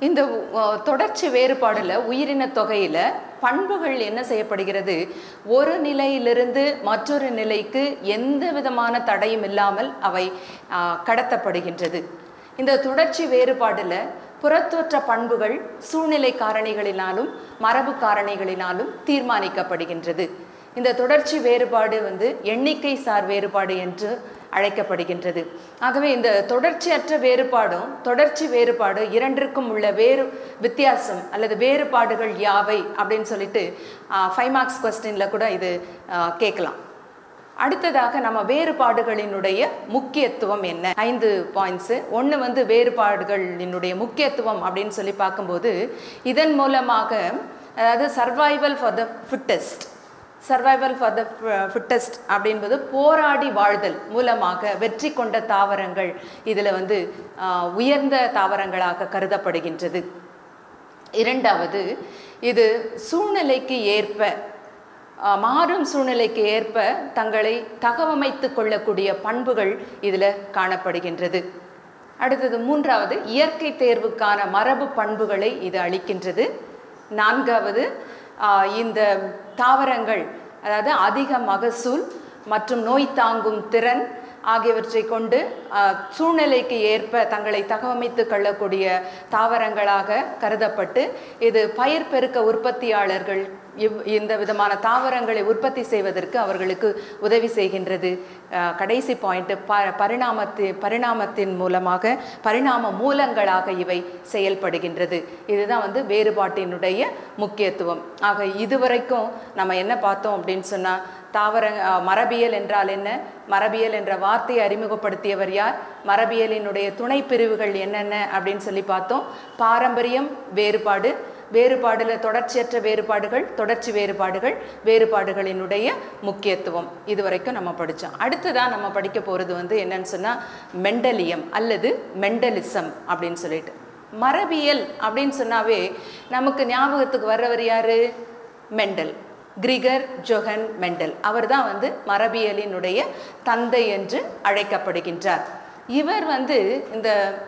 இந்த அஹ், தொடர்ச்சி வேறுபாடுல உயிரின தொகையில பண்புகள் என்ன செய்யப்படுகிறது ஒரு நிலையிலிருந்து மற்றொரு நிலைக்கு எந்த விதமான தடையும் இல்லாமல் அவை அஹ், கடத்தப்படுகின்றது இந்த தொடர்ச்சி வேறுபாடுல புறத்தோற்ற பண்புகள் சூழ்நிலை காரணிகளினாலும் மரபு காரணிகளினாலும் தீர்மானிக்கப்படுகின்றது இந்த தொடர்ச்சி வேறுபாடு வந்து எண்ணிக்கை சார் வேறுபாடு என்று அழைக்கப்படுகின்றது ஆகவே இந்த தொடர்ச்சியற்ற வேறுபாடும் தொடர்ச்சி வேறுபாடு இரண்டிற்கும் உள்ள வேறு வித்தியாசம் அல்லது வேறுபாடுகள் யாவை அப்படின்னு சொல்லிட்டு ஃபைவ் மார்க்ஸ் கொஸ்டினில் கூட இது ஆஹ், கேட்கலாம் அடுத்ததாக நம்ம வேறுபாடுகளினுடைய முக்கியத்துவம் என்ன ஐந்து பாயிண்ட்ஸு ஒன்று வந்து வேறுபாடுகளினுடைய முக்கியத்துவம் அப்படின்னு சொல்லி பார்க்கும்போது இதன் மூலமாக அதாவது survival for the fittest survival for the fittest அப்படின்பது போராடி வாழ்தல் மூலமாக வெற்றி கொண்ட தாவரங்கள் இதில் வந்து ஆஹ், உயர்ந்த தாவரங்களாக கருதப்படுகின்றது இரண்டாவது இது சூழ்நிலைக்கு ஏற்ப அஹ், மாறும் சூழ்நிலைக்கு ஏற்ப தங்களை தகவமைத்து கொள்ளக்கூடிய பண்புகள் இதில் காணப்படுகின்றது அடுத்தது மூன்றாவது இயற்கை தேர்வுக்கான மரபு பண்புகளை இது அளிக்கின்றது நான்காவது ஆஹ், இந்த தாவரங்கள் அதாவது அதிக மகசூல் மற்றும் நோய் தாங்கும் திறன் ஆகியவற்றை கொண்டு ஆஹ், சூழ்நிலைக்கு ஏற்ப தங்களை தகவமைத்து கொள்ளக்கூடிய தாவரங்களாக கருதப்பட்டு இது பயிர் பெருக்க உற்பத்தியாளர்கள் இவ் இந்த விதமான தாவரங்களை உற்பத்தி செய்வதற்கு அவர்களுக்கு உதவி செய்கின்றது ஆஹ், கடைசி பாயிண்ட் ப பரிணாமத்தி பரிணாமத்தின் மூலமாக பரிணாம மூலங்களாக இவை செயல்படுகின்றது இதுதான் வந்து வேறுபாட்டினுடைய முக்கியத்துவம் ஆக இதுவரைக்கும் நம்ம என்ன பார்த்தோம் அப்படின்னு சொன்னால் தாவர அஹ், மரபியல் என்றால் என்ன மரபியல் என்ற வார்த்தையை அறிமுகப்படுத்தியவர் யார் மரபியலினுடைய துணை பிரிவுகள் என்னென்ன அப்படின்னு சொல்லி பார்த்தோம் பாரம்பரியம் வேறுபாடு வேறுபாடுல தொடர்ச்சியற்ற வேறுபாடுகள் தொடர்ச்சி வேறுபாடுகள் வேறுபாடுகளினுடைய முக்கியத்துவம் இதுவரைக்கும் நம்ம படித்தோம் அடுத்ததான் நம்ம படிக்க போகிறது வந்து என்னன்னு சொன்னால் மெண்டலியம் அல்லது மெண்டலிசம் அப்படின்னு சொல்லிட்டு மரபியல் அப்படின்னு சொன்னாவே நமக்கு ஞாபகத்துக்கு வர்றவர் யாரு மெண்டல் கிரிகர் ஜொஹன் மெண்டல் அவர்தான் வந்து மரபியலினுடைய தந்தை என்று அழைக்கப்படுகின்றார் இவர் வந்து இந்த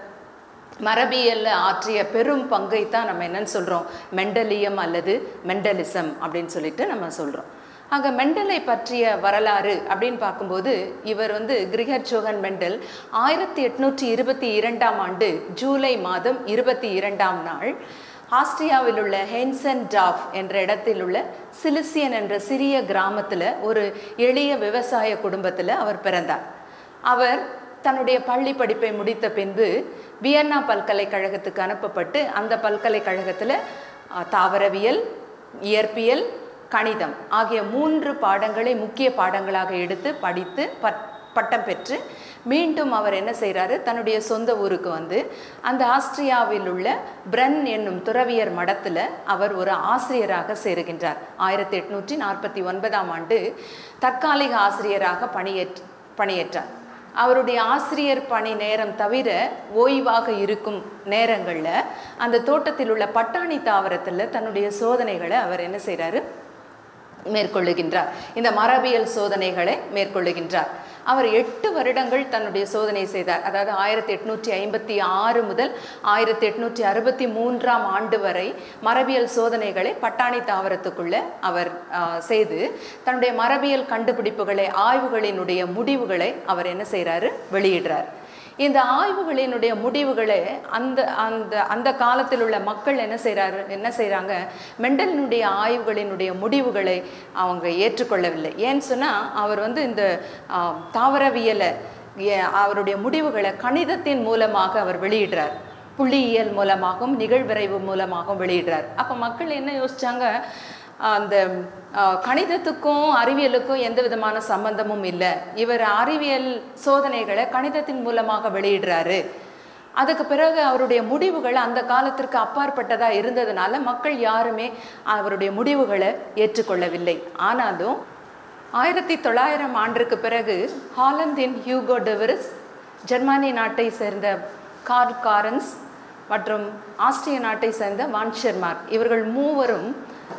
மரபியல்ல ஆற்றிய பெரும் பங்கை தான் நம்ம என்னன்னு சொல்றோம் மெண்டலியம் அல்லது மெண்டலிசம் அப்படின்னு சொல்லிட்டு நம்ம சொல்றோம் ஆக மெண்டலை பற்றிய வரலாறு அப்படின்னு பார்க்கும்போது இவர் வந்து கிரிகர் ஜோகன் மெண்டல் ஆயிரத்தி எட்நூற்றி இருபத்தி இரண்டாம் ஆண்டு ஜூலை மாதம் இருபத்தி இரண்டாம் நாள் ஆஸ்திரியாவில் உள்ள ஹென்சன் டாஃப் என்ற இடத்தில் உள்ள சிலிசியன் என்ற சிறிய கிராமத்தில் ஒரு எளிய விவசாய குடும்பத்தில் அவர் பிறந்தார் அவர் தன்னுடைய பள்ளி படிப்பை முடித்த பின்பு வியன்னா பல்கலைக்கழகத்துக்கு அனுப்பப்பட்டு அந்த பல்கலைக்கழகத்தில் அஹ், தாவரவியல் இயற்பியல் கணிதம் ஆகிய மூன்று பாடங்களை முக்கிய பாடங்களாக எடுத்து படித்து பட் பட்டம் பெற்று மீண்டும் அவர் என்ன செய்கிறாரு தன்னுடைய சொந்த ஊருக்கு வந்து அந்த ஆஸ்திரியாவில் உள்ள பிரன் என்னும் துறவியர் மடத்தில் அவர் ஒரு ஆசிரியராக சேருகின்றார் ஆயிரத்தி எட்நூற்றி நாற்பத்தி ஒன்பதாம் ஆண்டு தற்காலிக ஆசிரியராக பணியேற்று பணியேற்றார் அவருடைய ஆசிரியர் பணி நேரம் தவிர ஓய்வாக இருக்கும் நேரங்களில் அந்த தோட்டத்தில் உள்ள பட்டாணி தாவரத்தில் தன்னுடைய சோதனைகளை அவர் என்ன செய்கிறாரு மேற்கொள்ளுகின்றார் இந்த மரபியல் சோதனைகளை மேற்கொள்ளுகின்றார் அவர் எட்டு வருடங்கள் தன்னுடைய சோதனை செய்தார் அதாவது ஆயிரத்தி எட்நூற்றி ஐம்பத்தி ஆறு முதல் ஆயிரத்தி எட்நூற்றி அறுபத்தி மூன்றாம் ஆண்டு வரை மரபியல் சோதனைகளை பட்டாணி தாவரத்துக்குள்ள அவர் ஆஹ், செய்து தன்னுடைய மரபியல் கண்டுபிடிப்புகளை ஆய்வுகளினுடைய முடிவுகளை அவர் என்ன செய்கிறாரு வெளியிடுறார் இந்த ஆய்வுகளினுடைய முடிவுகளை அந்த அந்த அந்த காலத்தில் உள்ள மக்கள் என்ன செய்கிறாரு என்ன செய்கிறாங்க மெண்டலினுடைய ஆய்வுகளினுடைய முடிவுகளை அவங்க ஏற்றுக்கொள்ளவில்லை ஏன்னு சொன்னால் அவர் வந்து இந்த ஆ, தாவரவியலை ஏ- அவருடைய முடிவுகளை கணிதத்தின் மூலமாக அவர் வெளியிடுறார் புள்ளியியல் மூலமாகவும் நிகழ்விரைவு மூலமாகவும் வெளியிடுறார் அப்போ மக்கள் என்ன யோசிச்சாங்க அந்த அஹ், கணிதத்துக்கும் அறிவியலுக்கும் எந்த விதமான சம்பந்தமும் இல்லை இவர் அறிவியல் சோதனைகளை கணிதத்தின் மூலமாக வெளியிடுறாரு அதுக்கு பிறகு அவருடைய முடிவுகள் அந்த காலத்திற்கு அப்பாற்பட்டதா இருந்ததுனால மக்கள் யாருமே அவருடைய முடிவுகளை ஏற்றுக்கொள்ளவில்லை ஆனாலும் ஆயிரத்தி தொள்ளாயிரம் ஆண்டிற்கு பிறகு ஹாலந்தின் ஹியூகோ டெவரிஸ் ஜெர்மனி நாட்டை சேர்ந்த கார்ல் காரன்ஸ் மற்றும் ஆஸ்திரிய நாட்டை சேர்ந்த வான்ஷெர்மார்க் இவர்கள் மூவரும்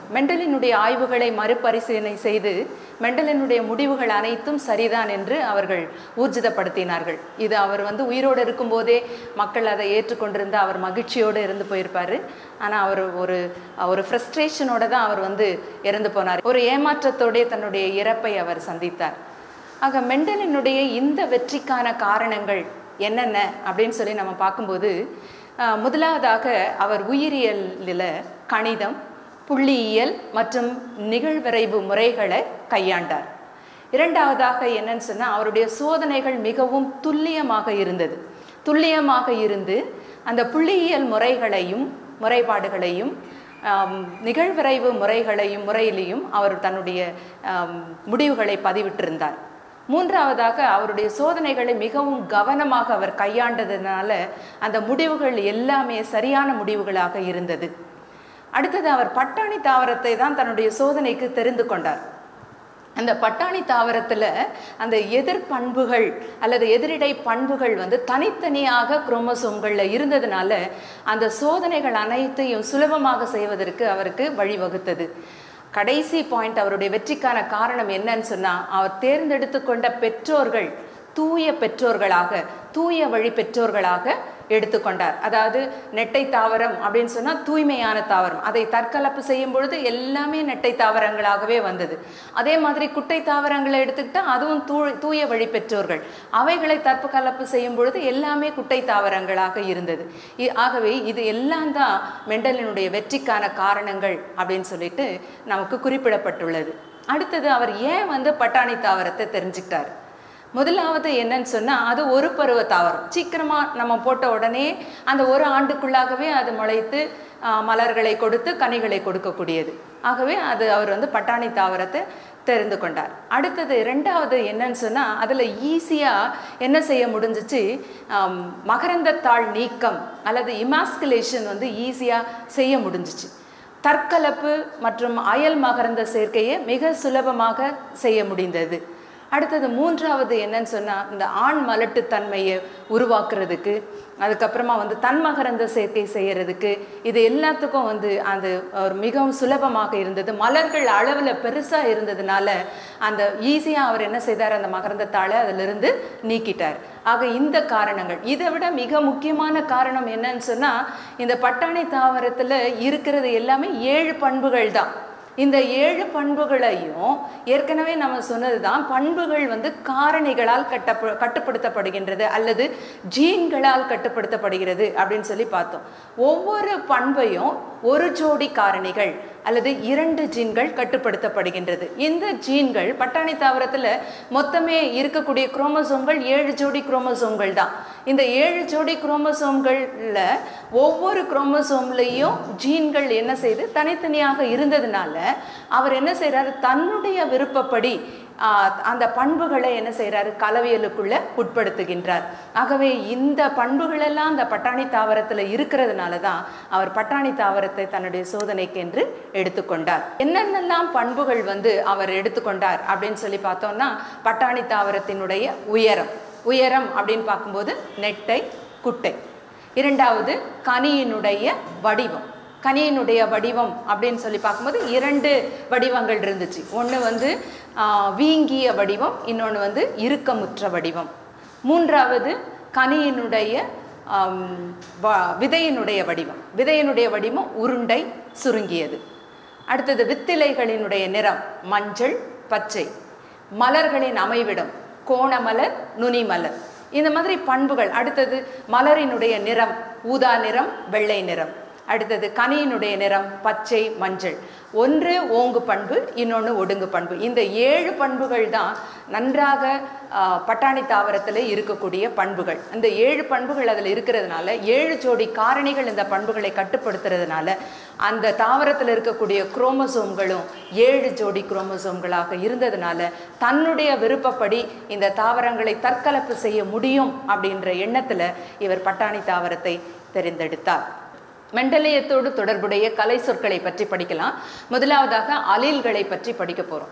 மெண்டலினுடைய ஆய்வுகளை மறுபரிசீலனை செய்து மெண்டலினுடைய முடிவுகள் அனைத்தும் சரிதான் என்று அவர்கள் ஊர்ஜிதப்படுத்தினார்கள் இது அவர் வந்து உயிரோடு இருக்கும்போதே மக்கள் அதை ஏற்றுக்கொண்டிருந்த அவர் மகிழ்ச்சியோடு இருந்து போயிருப்பார் ஆனால் அவர் ஒரு ஒரு ஃப்ரஸ்ட்ரேஷனோட தான் அவர் வந்து இறந்து போனார் ஒரு ஏமாற்றத்தோடே தன்னுடைய இறப்பை அவர் சந்தித்தார் ஆக மெண்டலினுடைய இந்த வெற்றிக்கான காரணங்கள் என்னென்ன அப்படின்னு சொல்லி நம்ம பார்க்கும்போது ஆஹ், முதலாவதாக அவர் உயிரியலில் கணிதம் புள்ளியியல் மற்றும் நிகழ்விரைவு முறைகளை கையாண்டார் இரண்டாவதாக என்னன்னு சொன்னால் அவருடைய சோதனைகள் மிகவும் துல்லியமாக இருந்தது துல்லியமாக இருந்து அந்த புள்ளியியல் முறைகளையும் முறைப்பாடுகளையும் ஆம், நிகழ்விரைவு முறைகளையும் முறையிலையும் அவர் தன்னுடைய ஆம், முடிவுகளை பதிவிட்டிருந்தார் மூன்றாவதாக அவருடைய சோதனைகளை மிகவும் கவனமாக அவர் கையாண்டதுனால அந்த முடிவுகள் எல்லாமே சரியான முடிவுகளாக இருந்தது அடுத்தது அவர் பட்டாணி தாவரத்தை தான் தன்னுடைய சோதனைக்கு தெரிந்து கொண்டார் அந்த பட்டாணி தாவரத்தில் அந்த எதிர் பண்புகள் அல்லது எதிரிடை பண்புகள் வந்து தனித்தனியாக குரோமோசோம்களில் இருந்ததுனால அந்த சோதனைகள் அனைத்தையும் சுலபமாக செய்வதற்கு அவருக்கு வழிவகுத்தது கடைசி பாயிண்ட் அவருடைய வெற்றிக்கான காரணம் என்னன்னு சொன்னால் அவர் தேர்ந்தெடுத்து கொண்ட பெற்றோர்கள் தூய பெற்றோர்களாக தூய வழி பெற்றோர்களாக எடுத்துக்கொண்டார் அதாவது நெட்டை தாவரம் அப்படின்னு சொன்னால் தூய்மையான தாவரம் அதை தற்கலப்பு செய்யும் பொழுது எல்லாமே நெட்டை தாவரங்களாகவே வந்தது அதே மாதிரி குட்டை தாவரங்களை எடுத்துக்கிட்டால் அதுவும் தூ தூய வழி பெற்றோர்கள் அவைகளை தற்கலப்பு செய்யும் பொழுது எல்லாமே குட்டை தாவரங்களாக இருந்தது இ- ஆகவே இது எல்லாம் தான் மெண்டலினுடைய வெற்றிக்கான காரணங்கள் அப்படின்னு சொல்லிட்டு நமக்கு குறிப்பிடப்பட்டுள்ளது அடுத்தது அவர் ஏன் வந்து பட்டாணி தாவரத்தை தெரிஞ்சுக்கிட்டார் முதலாவது என்னன்னு சொன்னால் அது ஒரு பருவ தாவரம் சீக்கிரமாக நம்ம போட்ட உடனே அந்த ஒரு ஆண்டுக்குள்ளாகவே அது முளைத்து ஆ, மலர்களை கொடுத்து கனிகளை கொடுக்கக்கூடியது ஆகவே அது அவர் வந்து பட்டாணி தாவரத்தை தெரிந்து கொண்டார் அடுத்தது ரெண்டாவது என்னன்னு சொன்னால் அதில் ஈஸியாக என்ன செய்ய முடிஞ்சிச்சு ஆம், மகரந்தத்தாள் நீக்கம் அல்லது இமாஸ்குலேஷன் வந்து ஈஸியாக செய்ய முடிஞ்சிச்சு தற்கலப்பு மற்றும் அயல் மகரந்த சேர்க்கையை மிக சுலபமாக செய்ய முடிந்தது அடுத்தது மூன்றாவது என்னன்னு சொன்னால் இந்த ஆண் மலட்டுத்தன்மையை உருவாக்குறதுக்கு அதுக்கப்புறமா வந்து தன்மகரந்த சேர்க்கை செய்யறதுக்கு இது எல்லாத்துக்கும் வந்து அது ஒரு மிகவும் சுலபமாக இருந்தது மலர்கள் அளவில் பெருசாக இருந்ததுனால அந்த ஈஸியாக அவர் என்ன செய்தார் அந்த மகரந்தத்தாளை அதிலிருந்து நீக்கிட்டார் ஆக இந்த காரணங்கள் இதை விட மிக முக்கியமான காரணம் என்னன்னு சொன்னால் இந்த பட்டாணி தாவரத்தில் இருக்கிறது எல்லாமே ஏழு பண்புகள் தான் இந்த ஏழு பண்புகளையும் ஏற்கனவே நம்ம சொன்னது தான் பண்புகள் வந்து காரணிகளால் கட்டப்ப கட்டுப்படுத்தப்படுகின்றது அல்லது ஜீன்களால் கட்டுப்படுத்தப்படுகிறது அப்படின்னு சொல்லி பார்த்தோம் ஒவ்வொரு பண்பையும் ஒரு ஜோடி காரணிகள் அல்லது இரண்டு ஜீன்கள் கட்டுப்படுத்தப்படுகின்றது இந்த ஜீன்கள் பட்டாணி தாவரத்தில் மொத்தமே இருக்கக்கூடிய குரோமோசோம்கள் ஏழு ஜோடி குரோமோசோம்கள் தான் இந்த ஏழு ஜோடி குரோமோசோம்களில் ஒவ்வொரு குரோமோசோம்லையும் ஜீன்கள் என்ன செய்து தனித்தனியாக இருந்ததுனால அவர் என்ன செய்றாரு தன்னுடைய விருப்பப்படி ஆஹ், அந்த பண்புகளை என்ன செய்றாரு கலவியலுக்குள்ள உட்படுத்துகின்றார் ஆகவே இந்த பண்புகளெல்லாம் அந்த பட்டாணி தாவரத்தில் இருக்கிறதுனால தான் அவர் பட்டாணி தாவரத்தை தன்னுடைய சோதனைக்கு என்று எடுத்துக்கொண்டார் என்னென்னலாம் பண்புகள் வந்து அவர் எடுத்துக்கொண்டார் அப்படின்னு சொல்லி பார்த்தோம்னா பட்டாணி தாவரத்தினுடைய உயரம் உயரம் அப்படின்னு பார்க்கும்போது நெட்டை குட்டை இரண்டாவது கனியினுடைய வடிவம் கனியினுடைய வடிவம் அப்படின்னு சொல்லி பார்க்கும்போது இரண்டு வடிவங்கள் இருந்துச்சு ஒன்று வந்து ஆஹ், வீங்கிய வடிவம் இன்னொன்று வந்து இறுக்கமுற்ற வடிவம் மூன்றாவது கனியினுடைய ஆம், வ- விதையினுடைய வடிவம் விதையினுடைய வடிவம் உருண்டை சுருங்கியது அடுத்தது வித்திலைகளினுடைய நிறம் மஞ்சள் பச்சை மலர்களின் அமைவிடம் கோணமலர் நுனிமலர் இந்த மாதிரி பண்புகள் அடுத்தது மலரினுடைய நிறம் ஊதா நிறம் வெள்ளை நிறம் அடுத்தது கனியினுடைய நிறம் பச்சை மஞ்சள் ஒன்று ஓங்கு பண்பு இன்னொன்று ஒடுங்கு பண்பு இந்த ஏழு பண்புகள் தான் நன்றாக ஆ, பட்டாணி தாவரத்தில் இருக்கக்கூடிய பண்புகள் இந்த ஏழு பண்புகள் அதில் இருக்கிறதுனால ஏழு ஜோடி காரணிகள் இந்த பண்புகளை கட்டுப்படுத்துறதுனால அந்த தாவரத்தில் இருக்கக்கூடிய குரோமோசோம்களும் ஏழு ஜோடி குரோமோசோம்களாக இருந்ததுனால தன்னுடைய விருப்பப்படி இந்த தாவரங்களை தற்கலப்பு செய்ய முடியும் அப்படின்ற எண்ணத்தில் இவர் பட்டாணி தாவரத்தை தெரிந்தெடுத்தார் மெண்டலியத்தோடு தொடர்புடைய கலை சொற்களை பற்றி படிக்கலாம் முதலாவதாக அலில்களை பற்றி படிக்க போகிறோம்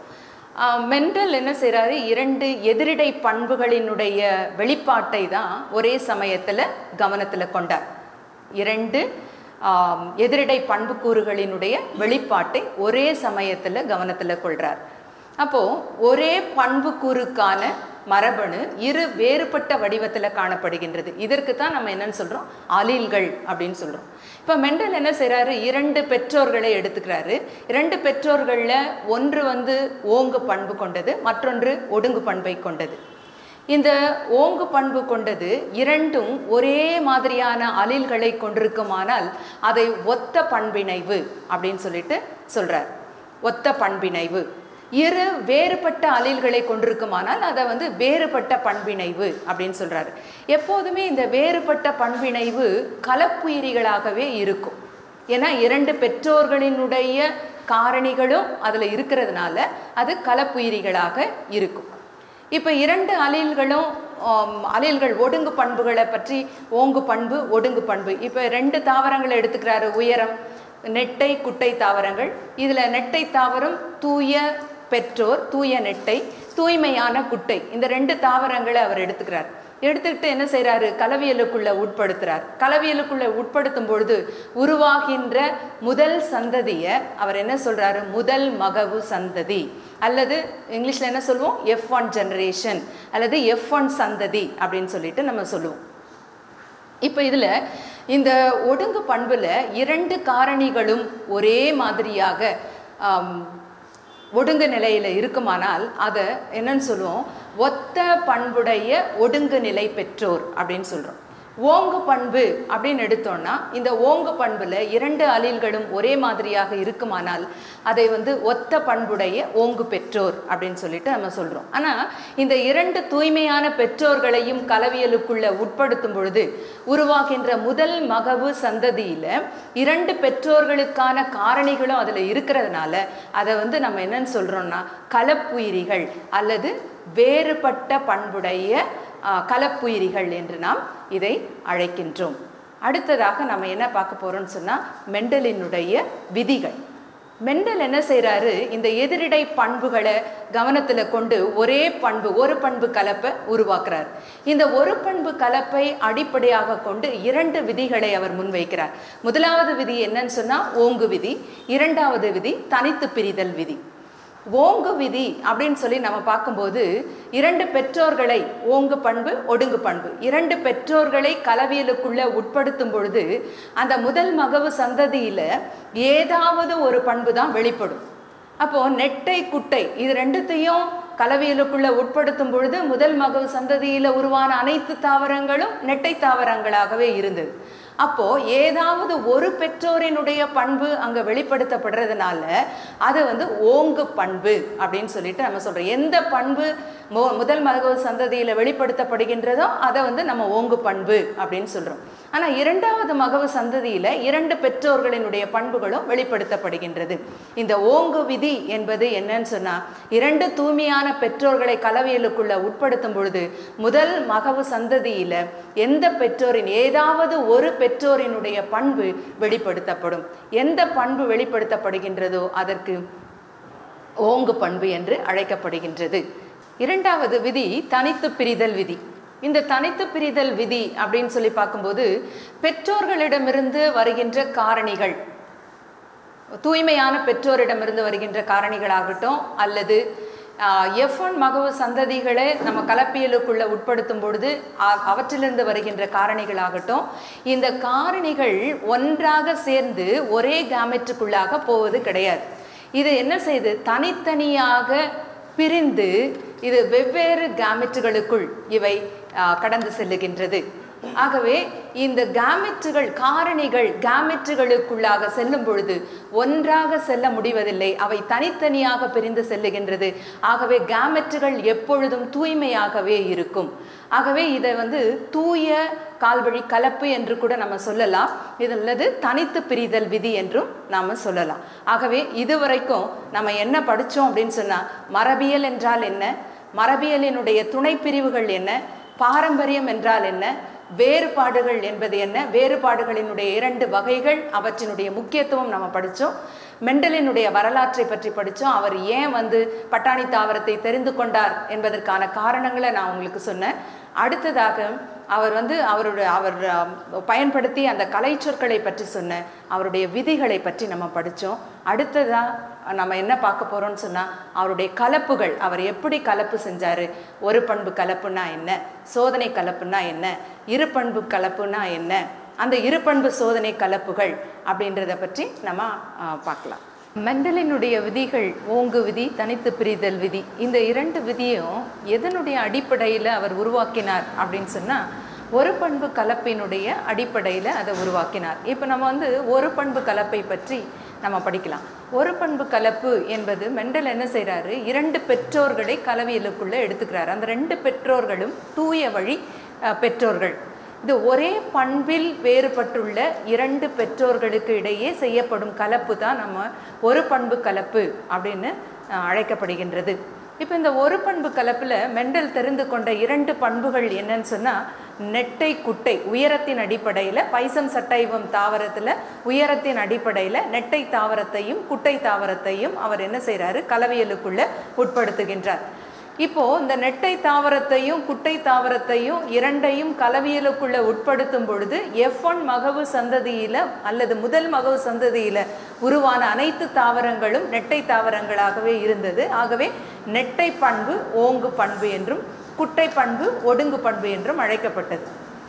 மெண்டல் என்ன செய்கிறாரு இரண்டு எதிரிடை பண்புகளினுடைய வெளிப்பாட்டை தான் ஒரே சமயத்தில் கவனத்தில் கொண்டார் இரண்டு ஆம், எதிரிடை பண்புக்கூறுகளினுடைய வெளிப்பாட்டை ஒரே சமயத்தில் கவனத்தில் கொள்றார் அப்போ ஒரே பண்புக்கூறுக்கான மரபணு இரு வேறுபட்ட வடிவத்தில் காணப்படுகின்றது இதற்கு தான் நம்ம என்னன்னு சொல்றோம் அலீல்கள் அப்படின்னு சொல்றோம் இப்போ மெண்டல் என்ன செய்றாரு இரண்டு பெற்றோர்களை எடுத்துக்கிறாரு இரண்டு பெற்றோர்களில் ஒன்று வந்து ஓங்கு பண்பு கொண்டது மற்றொன்று ஒடுங்கு பண்பை கொண்டது இந்த ஓங்கு பண்பு கொண்டது இரண்டும் ஒரே மாதிரியான அலில்களை கொண்டிருக்குமானால் அதை ஒத்த பண்பிணைவு அப்படின்னு சொல்லிட்டு சொல்றார் ஒத்த பண்பிணைவு இரு வேறுபட்ட அலில்களை கொண்டிருக்குமானால் அதை வந்து வேறுபட்ட பண்பிணைவு அப்படின்னு சொல்றாரு எப்போதுமே இந்த வேறுபட்ட பண்பிணைவு கலப்புயிரிகளாகவே இருக்கும் ஏன்னா இரண்டு பெற்றோர்களினுடைய காரணிகளும் அதில் இருக்கிறதுனால அது கலப்புயிரிகளாக இருக்கும் இப்போ இரண்டு அலில்களும் ஆம், அலில்கள் ஒடுங்கு பண்புகளை பற்றி ஓங்கு பண்பு ஒடுங்கு பண்பு இப்போ ரெண்டு தாவரங்களை எடுத்துக்கிறாரு உயரம் நெட்டை குட்டை தாவரங்கள் இதில் நெட்டை தாவரம் தூய பெற்றோர் தூய நெட்டை தூய்மையான குட்டை இந்த ரெண்டு தாவரங்களை அவர் எடுத்துக்கிறார் எடுத்துக்கிட்டு என்ன செய்றாரு கலவியலுக்குள்ள உட்படுத்துறார் கலவியலுக்குள்ள உட்படுத்தும் பொழுது உருவாகின்ற முதல் சந்ததியை அவர் என்ன சொல்றாரு முதல் மகவு சந்ததி அல்லது இங்கிலீஷ்ல என்ன சொல்லுவோம் எஃப் ஒன் ஜெனரேஷன் அல்லது எஃப் ஒன் சந்ததி அப்படின்னு சொல்லிட்டு நம்ம சொல்லுவோம் இப்போ இதில் இந்த ஒடுங்கு பண்புல இரண்டு காரணிகளும் ஒரே மாதிரியாக ஆம், ஒடுங்கு நிலையில் இருக்குமானால் அதை என்னன்னு சொல்லுவோம் ஒத்த பண்புடைய ஒடுங்கு நிலை பெற்றோர் அப்படின்னு சொல்கிறோம் ஓங்கு பண்பு அப்படின்னு எடுத்தோம்னா இந்த ஓங்கு பண்புல இரண்டு அலீல்களும் ஒரே மாதிரியாக இருக்குமானால் அதை வந்து ஒத்த பண்புடைய ஓங்கு பெற்றோர் அப்படின்னு சொல்லிட்டு நம்ம சொல்றோம் ஆனா இந்த இரண்டு தூய்மையான பெற்றோர்களையும் கலவியலுக்குள்ள உட்படுத்தும் பொழுது உருவாகின்ற முதல் மகவு சந்ததியில இரண்டு பெற்றோர்களுக்கான காரணிகளும் அதுல இருக்கிறதுனால அதை வந்து நம்ம என்னன்னு சொல்றோம்னா கலப்புயிரிகள் அல்லது வேறுபட்ட பண்புடைய ஆ, கலப்புயிரிகள் என்று நாம் இதை அழைக்கின்றோம் அடுத்ததாக நம்ம என்ன பார்க்க போறோம்னு சொன்னா மெண்டலினுடைய விதிகள் மெண்டல் என்ன செய்றாரு இந்த எதிரிடை பண்புகளை கவனத்துல கொண்டு ஒரே பண்பு ஒரு பண்பு கலப்பை உருவாக்குறார் இந்த ஒரு பண்பு கலப்பை அடிப்படையாக கொண்டு இரண்டு விதிகளை அவர் முன்வைக்கிறார் முதலாவது விதி என்னன்னு சொன்னா ஓங்கு விதி இரண்டாவது விதி தனித்து பிரிதல் விதி ஓங்கு விதி அப்படின்னு சொல்லி நம்ம பார்க்கும்போது இரண்டு பெற்றோர்களை ஓங்கு பண்பு ஒடுங்கு பண்பு இரண்டு பெற்றோர்களை கலவியலுக்குள்ள உட்படுத்தும் பொழுது அந்த முதல் மகவு சந்ததியில ஏதாவது ஒரு பண்பு தான் வெளிப்படும் அப்போ நெட்டை குட்டை இது ரெண்டுத்தையும் கலவியலுக்குள்ள உட்படுத்தும் பொழுது முதல் மகவு சந்ததியில உருவான அனைத்து தாவரங்களும் நெட்டை தாவரங்களாகவே இருந்தது அப்போ ஏதாவது ஒரு பெற்றோரினுடைய பண்பு அங்க வெளிப்படுத்தப்படுறதுனால அது வந்து ஓங்கு பண்பு அப்படின்னு சொல்லிட்டு நம்ம சொல்றோம் எந்த பண்பு மு- முதல் மகவு சந்ததியில வெளிப்படுத்தப்படுகின்றதோ அதை வந்து நம்ம ஓங்கு பண்பு அப்படின்னு சொல்றோம் ஆனா இரண்டாவது மகவு சந்ததியில இரண்டு பெற்றோர்களினுடைய பண்புகளும் வெளிப்படுத்தப்படுகின்றது இந்த ஓங்கு விதி என்பது என்னன்னு சொன்னா இரண்டு தூய்மையான பெற்றோர்களை கலவியலுக்குள்ள உட்படுத்தும் பொழுது முதல் மகவு சந்ததியில எந்த பெற்றோரின் ஏதாவது ஒரு பெற்றோரினுடைய பண்பு வெளிப்படுத்தப்படும் எந்த பண்பு வெளிப்படுத்தப்படுகின்றதோ அதற்கு ஓங்கு பண்பு என்று அழைக்கப்படுகின்றது இரண்டாவது விதி தனித்து பிரிதல் விதி இந்த தனித்து பிரிதல் விதி அப்படின்னு சொல்லி பார்க்கும்போது பெற்றோர்களிடமிருந்து வருகின்ற காரணிகள் தூய்மையான பெற்றோரிடமிருந்து வருகின்ற காரணிகளாகட்டும் அல்லது எஃப் ஒன் மகவு சந்ததிகளை நம்ம கலப்பியலுக்குள்ள உட்படுத்தும் பொழுது அ- அவற்றிலிருந்து வருகின்ற காரணிகளாகட்டும் இந்த காரணிகள் ஒன்றாக சேர்ந்து ஒரே கேமெட்டுக்குள்ளாக போவது கிடையாது இது என்ன செய்யுது தனித்தனியாக பிரிந்து இது வெவ்வேறு கேமெட்டுகளுக்குள் இவை ஆ, கடந்து செல்லுகின்றது ஆகவே இந்த கேமெட்டுகள் காரணிகள் கேமெட்டுகளுக்குள்ளாக செல்லும் பொழுது ஒன்றாக செல்ல முடிவதில்லை அவை தனித்தனியாக பிரிந்து செல்லுகின்றது ஆகவே கேமெட்டுகள் எப்பொழுதும் தூய்மையாகவே இருக்கும் ஆகவே இதை வந்து தூய கால்வழி கலப்பு என்று கூட நம்ம சொல்லலாம் இது அல்லது தனித்து பிரிதல் விதி என்றும் நாம சொல்லலாம் ஆகவே இதுவரைக்கும் நம்ம என்ன படிச்சோம் அப்படின்னு சொன்னா மரபியல் என்றால் என்ன மரபியலினுடைய துணை பிரிவுகள் என்ன பாரம்பரியம் என்றால் என்ன வேறுபாடுகள் என்பது என்ன வேறுபாடுகளினுடைய இரண்டு வகைகள் அவற்றினுடைய முக்கியத்துவம் நம்ம படித்தோம் மெண்டலினுடைய வரலாற்றை பற்றி படித்தோம் அவர் ஏன் வந்து பட்டாணி தாவரத்தை தெரிந்து கொண்டார் என்பதற்கான காரணங்களை நான் உங்களுக்கு சொன்னேன் அடுத்ததாக அவர் வந்து அவருடைய அவர் அஹ், பயன்படுத்தி அந்த கலை சொற்களை பற்றி சொன்ன அவருடைய விதிகளை பற்றி நம்ம படித்தோம் அடுத்ததா நம்ம என்ன பார்க்க போறோம்னு சொன்னா அவருடைய கலப்புகள் அவர் எப்படி கலப்பு செஞ்சாரு ஒரு பண்பு கலப்புனா என்ன சோதனை கலப்புனா என்ன இரு பண்பு கலப்புனா என்ன அந்த இரு பண்பு சோதனை கலப்புகள் அப்படின்றத பற்றி நம்ம அஹ், பார்க்கலாம் மெண்டலினுடைய விதிகள் ஓங்கு விதி தனித்து பிரிதல் விதி இந்த இரண்டு விதியும் எதனுடைய அடிப்படையில் அவர் உருவாக்கினார் அப்படின்னு சொன்னால் ஒரு பண்பு கலப்பினுடைய அடிப்படையில் அதை உருவாக்கினார் இப்போ நம்ம வந்து ஒரு பண்பு கலப்பை பற்றி நம்ம படிக்கலாம் ஒரு பண்பு கலப்பு என்பது மெண்டல் என்ன செய்கிறாரு இரண்டு பெற்றோர்களை கலவியலுக்குள்ளே எடுத்துக்கிறார் அந்த ரெண்டு பெற்றோர்களும் தூய வழி அஹ், பெற்றோர்கள் இது ஒரே பண்பில் வேறுபட்டுள்ள இரண்டு பெற்றோர்களுக்கு இடையே செய்யப்படும் கலப்பு தான் நம்ம ஒரு பண்பு கலப்பு அப்படின்னு அஹ், அழைக்கப்படுகின்றது இப்போ இந்த ஒரு பண்பு கலப்பில் மெண்டல் தெரிந்து கொண்ட இரண்டு பண்புகள் என்னன்னு சொன்னால் நெட்டை குட்டை உயரத்தின் அடிப்படையில் பைசம் சட்டைவம் தாவரத்தில் உயரத்தின் அடிப்படையில் நெட்டை தாவரத்தையும் குட்டை தாவரத்தையும் அவர் என்ன செய்கிறாரு கலவியலுக்குள்ள உட்படுத்துகின்றார் இப்போ இந்த நெட்டை தாவரத்தையும் குட்டை தாவரத்தையும் இரண்டையும் கலவியலுக்குள்ள உட்படுத்தும் பொழுது எஃப் ஒன் மகவு சந்ததியில அல்லது முதல் மகவு சந்ததியில உருவான அனைத்து தாவரங்களும் நெட்டை தாவரங்களாகவே இருந்தது ஆகவே நெட்டை பண்பு ஓங்கு பண்பு என்றும் குட்டை பண்பு ஒடுங்கு பண்பு என்றும் அழைக்கப்பட்டது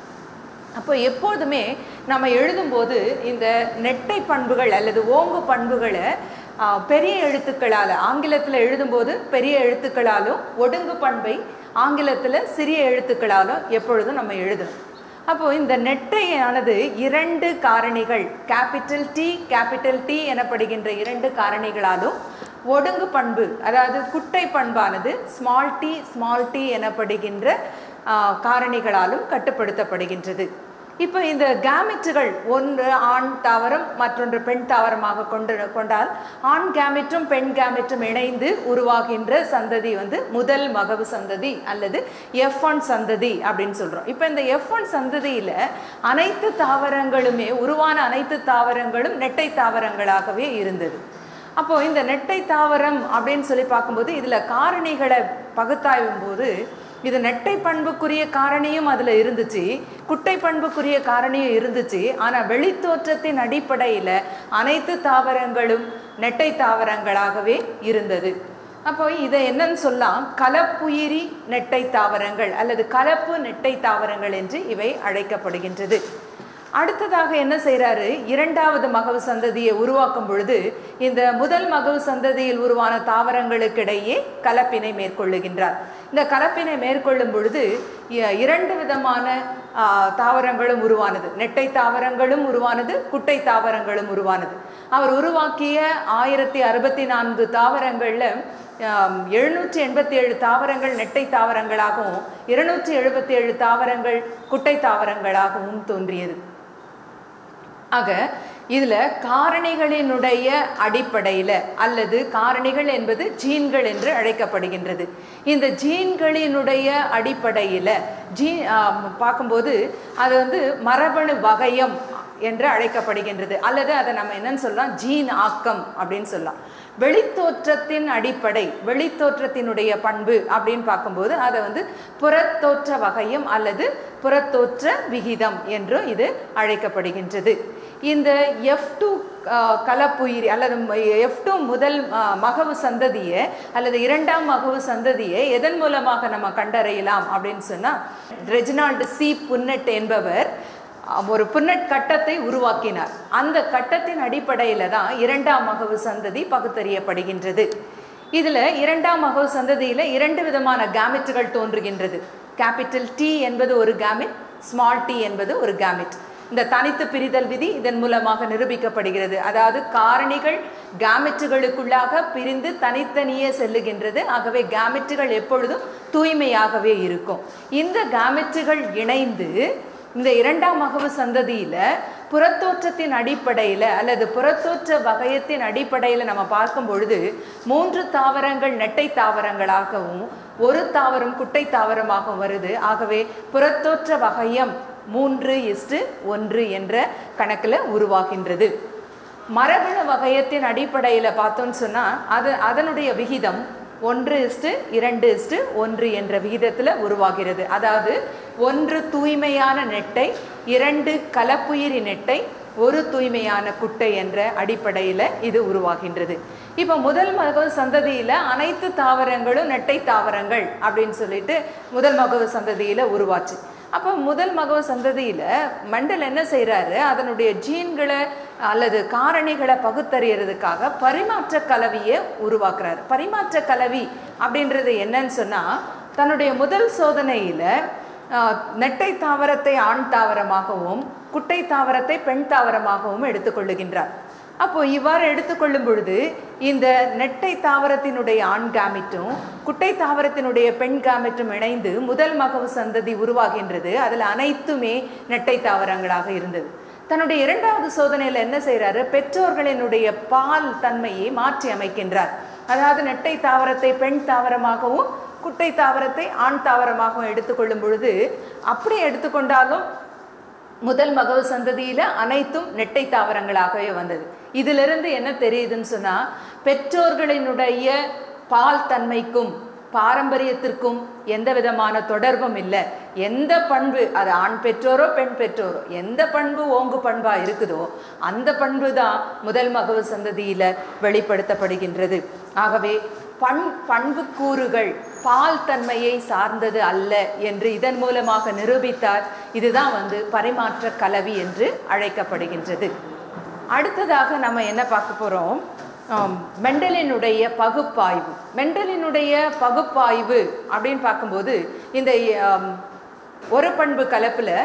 அப்போ எப்போதுமே நம்ம எழுதும்போது இந்த நெட்டை பண்புகள் அல்லது ஓங்கு பண்புகளை ஆ, பெரிய எழுத்துக்களால் ஆங்கிலத்தில் எழுதும்போது பெரிய எழுத்துக்களாலும் ஒடுங்கு பண்பை ஆங்கிலத்தில் சிறிய எழுத்துக்களாலும் எப்பொழுதும் நம்ம எழுதணும் அப்போ இந்த நெட்டையானது இரண்டு காரணிகள் கேபிட்டல் டி கேபிட்டல் டி எனப்படுகின்ற இரண்டு காரணிகளாலும் ஒடுங்கு பண்பு அதாவது குட்டை பண்பானது ஸ்மால் டி ஸ்மால் டி எனப்படுகின்ற ஆ, காரணிகளாலும் கட்டுப்படுத்தப்படுகின்றது இப்போ இந்த கேமெட்டுகள் ஒன்று ஆண் தாவரம் மற்றொன்று பெண் தாவரமாக கொண்டு கொண்டால் ஆண் கேமெட்டும் பெண் கேமெட்டும் இணைந்து உருவாகின்ற சந்ததி வந்து முதல் மகவு சந்ததி அல்லது எஃப் ஒன் சந்ததி அப்படின்னு சொல்கிறோம் இப்போ இந்த எஃப் ஒன் சந்ததியில் அனைத்து தாவரங்களுமே உருவான அனைத்து தாவரங்களும் நெட்டை தாவரங்களாகவே இருந்தது அப்போ இந்த நெட்டை தாவரம் அப்படின்னு சொல்லி பார்க்கும்போது இதில் காரணிகளை பகுத்தாய்வும் போது இது நெட்டை பண்புக்குரிய காரணியும் அதில் இருந்துச்சு குட்டை பண்புக்குரிய காரணியும் இருந்துச்சு ஆனால் வெளித்தோற்றத்தின் அடிப்படையில் அனைத்து தாவரங்களும் நெட்டை தாவரங்களாகவே இருந்தது அப்போ இதை என்னன்னு சொல்லலாம் கலப்புயிரி நெட்டை தாவரங்கள் அல்லது கலப்பு நெட்டை தாவரங்கள் என்று இவை அழைக்கப்படுகின்றது அடுத்ததாக என்ன செய்கிறாரு இரண்டாவது மகவு சந்ததியை உருவாக்கும் பொழுது இந்த முதல் மகவு சந்ததியில் உருவான தாவரங்களுக்கிடையே கலப்பினை மேற்கொள்ளுகின்றார் இந்த கலப்பினை மேற்கொள்ளும் பொழுது இ- இரண்டு விதமான ஆ, தாவரங்களும் உருவானது நெட்டை தாவரங்களும் உருவானது குட்டை தாவரங்களும் உருவானது அவர் உருவாக்கிய ஆயிரத்தி அறுபத்தி நான்கு தாவரங்களில் எழுநூற்றி எண்பத்தி ஏழு தாவரங்கள் நெட்டை தாவரங்களாகவும் இருநூற்றி எழுபத்தி ஏழு தாவரங்கள் குட்டை தாவரங்களாகவும் தோன்றியது ஆக இதுல காரணிகளினுடைய அடிப்படையில் அல்லது காரணிகள் என்பது ஜீன்கள் என்று அழைக்கப்படுகின்றது இந்த ஜீன்களினுடைய அடிப்படையில் ஜீ ஆம், பார்க்கும்போது அது வந்து மரபணு வகையம் என்று அழைக்கப்படுகின்றது அல்லது அதை நம்ம என்னன்னு சொல்லலாம் ஜீன் ஆக்கம் அப்படின்னு சொல்லலாம் வெளித்தோற்றத்தின் அடிப்படை வெளித்தோற்றத்தினுடைய பண்பு அப்படின்னு பார்க்கும்போது அதை வந்து புறத்தோற்ற வகையம் அல்லது புறத்தோற்ற விகிதம் என்றும் இது அழைக்கப்படுகின்றது இந்த எஃப் டூ கலப்புயிரி அல்லது எஃப் டூ முதல் ஆ, மகவு சந்ததியை அல்லது இரண்டாம் மகவு சந்ததியை எதன் மூலமாக நம்ம கண்டறியலாம் அப்படின்னு சொன்னால் ரெஜினால்டு சி புன்னட் என்பவர் ஒரு புன்னட் கட்டத்தை உருவாக்கினார் அந்த கட்டத்தின் அடிப்படையில் தான் இரண்டாம் மகவு சந்ததி பகுத்தறியப்படுகின்றது இதில் இரண்டாம் மகவு சந்ததியில் இரண்டு விதமான கேமெட்டுகள் தோன்றுகின்றது கேபிட்டல் டி என்பது ஒரு கேமெட் ஸ்மால் டி என்பது ஒரு கேமெட் இந்த தனித்து பிரிதல் விதி இதன் மூலமாக நிரூபிக்கப்படுகிறது அதாவது காரணிகள் கேமெட்டுகளுக்குள்ளாக பிரிந்து தனித்தனியே செல்லுகின்றது ஆகவே கேமெட்டுகள் எப்பொழுதும் தூய்மையாகவே இருக்கும் இந்த கேமெட்டுகள் இணைந்து இந்த இரண்டாம் மகவு சந்ததியில புறத்தோற்றத்தின் அடிப்படையில் அல்லது புறத்தோற்ற வகையத்தின் அடிப்படையில் நம்ம பார்க்கும் பொழுது மூன்று தாவரங்கள் நெட்டை தாவரங்களாகவும் ஒரு தாவரம் குட்டை தாவரமாகவும் வருது ஆகவே புறத்தோற்ற வகையம் மூன்று இஸ்டு ஒன்று என்ற கணக்கில் உருவாகின்றது மரபணு வகையத்தின் அடிப்படையில் பார்த்தோம்னு சொன்னால் அது அதனுடைய விகிதம் ஒன்று இஸ்டு இரண்டு இஸ்டு ஒன்று என்ற விகிதத்தில் உருவாகிறது அதாவது ஒன்று தூய்மையான நெட்டை இரண்டு கலப்புயிரி நெட்டை ஒரு தூய்மையான குட்டை என்ற அடிப்படையில் இது உருவாகின்றது இப்போ முதல் மகவு சந்ததியில் அனைத்து தாவரங்களும் நெட்டை தாவரங்கள் அப்படின்னு சொல்லிட்டு முதல் மகவு சந்ததியில் உருவாச்சு அப்போ முதல் மகவ சந்ததியில் மண்டல் என்ன செய்கிறாரு அதனுடைய ஜீன்களை அல்லது காரணிகளை பகுத்தறியறதுக்காக பரிமாற்ற கலவியை உருவாக்குறாரு பரிமாற்ற கலவி அப்படின்றது என்னன்னு சொன்னால் தன்னுடைய முதல் சோதனையில் நெட்டை தாவரத்தை ஆண் தாவரமாகவும் குட்டை தாவரத்தை பெண் தாவரமாகவும் எடுத்துக்கொள்ளுகின்றார் அப்போ இவ்வாறு எடுத்துக்கொள்ளும் பொழுது இந்த நெட்டை தாவரத்தினுடைய ஆண் கேமிட்டும் குட்டை தாவரத்தினுடைய பெண் கேமிட்டும் இணைந்து முதல் மகவு சந்ததி உருவாகின்றது அதில் அனைத்துமே நெட்டை தாவரங்களாக இருந்தது தன்னுடைய இரண்டாவது சோதனையில் என்ன செய்கிறாரு பெற்றோர்களினுடைய பால் தன்மையை மாற்றி அமைக்கின்றார் அதாவது நெட்டை தாவரத்தை பெண் தாவரமாகவும் குட்டை தாவரத்தை ஆண் தாவரமாகவும் எடுத்துக்கொள்ளும் பொழுது அப்படி எடுத்துக்கொண்டாலும் முதல் மகவு சந்ததியில அனைத்தும் நெட்டை தாவரங்களாகவே வந்தது இதிலிருந்து என்ன தெரியுதுன்னு சொன்னா பெற்றோர்களினுடைய பால் தன்மைக்கும் பாரம்பரியத்திற்கும் எந்த விதமான தொடர்பும் இல்லை எந்த பண்பு அது ஆண் பெற்றோரோ பெண் பெற்றோரோ எந்த பண்பு ஓங்கு பண்பா இருக்குதோ அந்த பண்பு தான் முதல் மகவு சந்ததியில வெளிப்படுத்தப்படுகின்றது ஆகவே பண் பண்புக்கூறுகள் பால் தன்மையை சார்ந்தது அல்ல என்று இதன் மூலமாக நிரூபித்தார் இதுதான் வந்து பரிமாற்ற கலவி என்று அழைக்கப்படுகின்றது அடுத்ததாக நம்ம என்ன பார்க்க போகிறோம் மெண்டலினுடைய பகுப்பாய்வு மெண்டலினுடைய பகுப்பாய்வு அப்படின்னு பார்க்கும்போது இந்த ஆம், ஒரு பண்பு கலப்பில்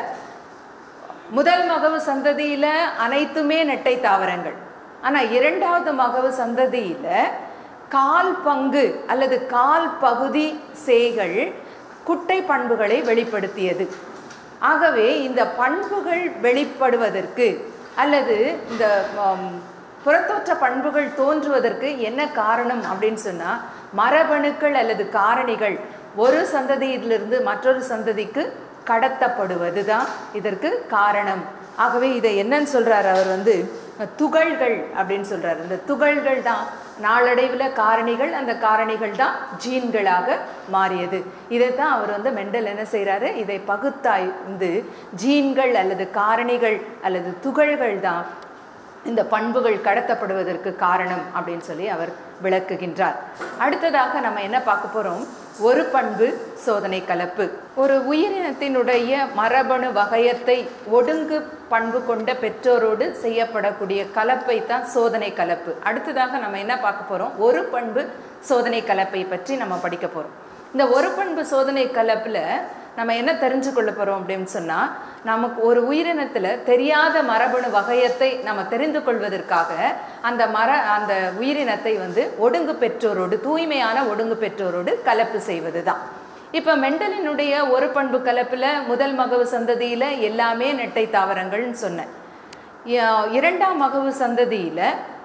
முதல் மகவு சந்ததியில் அனைத்துமே நெட்டை தாவரங்கள் ஆனால் இரண்டாவது மகவு சந்ததியில் கால் பங்கு அல்லது கால் பகுதி சேகள் குட்டை பண்புகளை வெளிப்படுத்தியது ஆகவே இந்த பண்புகள் வெளிப்படுவதற்கு அல்லது இந்த ஆம், புறத்தோற்ற பண்புகள் தோன்றுவதற்கு என்ன காரணம் அப்படின்னு சொன்னால் மரபணுக்கள் அல்லது காரணிகள் ஒரு சந்ததியிலிருந்து மற்றொரு சந்ததிக்கு கடத்தப்படுவது தான் இதற்கு காரணம் ஆகவே இதை என்னன்னு சொல்றாரு அவர் வந்து துகள்கள் அப்படின்னு சொல்றாரு இந்த துகள்கள் தான் நாளடைவில் காரணிகள் அந்த காரணிகள் தான் ஜீன்களாக மாறியது இதை தான் அவர் வந்து மெண்டல் என்ன செய்றாரு இதை பகுத்தாய்ந்து ஜீன்கள் அல்லது காரணிகள் அல்லது துகள்கள் தான் இந்த பண்புகள் கடத்தப்படுவதற்கு காரணம் அப்படின்னு சொல்லி அவர் விளக்குகின்றார் அடுத்ததாக நம்ம என்ன பார்க்க போறோம் ஒரு பண்பு சோதனை கலப்பு ஒரு உயிரினத்தினுடைய மரபணு வகையத்தை ஒடுங்கு பண்பு கொண்ட பெற்றோரோடு செய்யப்படக்கூடிய கலப்பை தான் சோதனை கலப்பு அடுத்ததாக நம்ம என்ன பார்க்க போறோம் ஒரு பண்பு சோதனை கலப்பை பற்றி நம்ம படிக்க போறோம் இந்த ஒரு பண்பு சோதனை கலப்பில் நம்ம என்ன தெரிஞ்சு கொள்ள போகிறோம் அப்படின்னு சொன்னால் நமக்கு ஒரு உயிரினத்தில் தெரியாத மரபணு வகையத்தை நம்ம தெரிந்து கொள்வதற்காக அந்த மர அந்த உயிரினத்தை வந்து ஒடுங்கு பெற்றோரோடு தூய்மையான ஒடுங்கு பெற்றோரோடு கலப்பு செய்வது தான் இப்போ மெண்டலினுடைய ஒரு பண்பு கலப்பில் முதல் மகவு சந்ததியில் எல்லாமே நெட்டை தாவரங்கள்னு சொன்னேன் யா- இரண்டாம் மகவு சந்ததியில்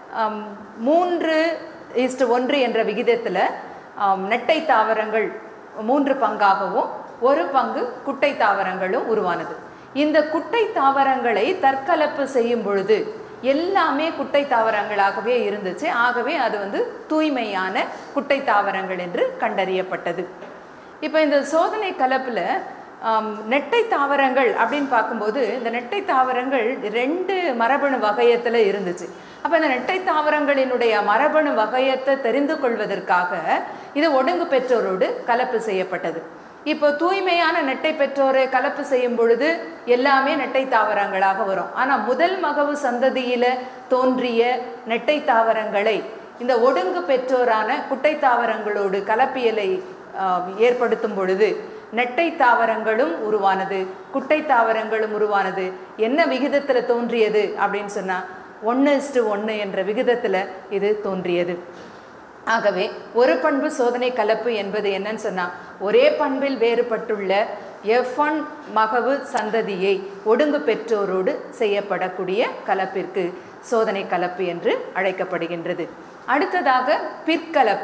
மூன்று ஈஸ்ட் ஒன்று என்ற விகிதத்தில் நெட்டை தாவரங்கள் மூன்று பங்காகவும் ஒரு பங்கு குட்டை தாவரங்களும் உருவானது இந்த குட்டை தாவரங்களை தற்கலப்பு செய்யும் பொழுது எல்லாமே குட்டை தாவரங்களாகவே இருந்துச்சு ஆகவே அது வந்து தூய்மையான குட்டை தாவரங்கள் என்று கண்டறியப்பட்டது இப்போ இந்த சோதனை கலப்பில் நெட்டை தாவரங்கள் அப்படின்னு பார்க்கும்போது இந்த நெட்டை தாவரங்கள் ரெண்டு மரபணு வகையத்தில் இருந்துச்சு அப்போ இந்த நெட்டை தாவரங்களினுடைய மரபணு வகையத்தை தெரிந்து கொள்வதற்காக இது ஒடுங்கு பெற்றோரோடு கலப்பு செய்யப்பட்டது இப்போ தூய்மையான நெட்டை பெற்றோரை கலப்பு செய்யும் பொழுது எல்லாமே நெட்டை தாவரங்களாக வரும் ஆனால் முதல் மகவு சந்ததியில தோன்றிய நெட்டை தாவரங்களை இந்த ஒடுங்கு பெற்றோரான குட்டை தாவரங்களோடு கலப்பியலை ஆஹ், ஏற்படுத்தும் பொழுது நெட்டை தாவரங்களும் உருவானது குட்டை தாவரங்களும் உருவானது என்ன விகிதத்தில் தோன்றியது அப்படின்னு சொன்னால் ஒன்று இஸ்டு ஒன்று என்ற விகிதத்தில் இது தோன்றியது ஆகவே ஒரு பண்பு சோதனை கலப்பு என்பது என்னன்னு சொன்னா ஒரே பண்பில் வேறுபட்டுள்ள எஃப் ஒன் மகவு சந்ததியை ஒடுங்கு பெற்றோரோடு செய்யப்படக்கூடிய கலப்பிற்கு சோதனை கலப்பு என்று அழைக்கப்படுகின்றது அடுத்ததாக பிற்கலப்பு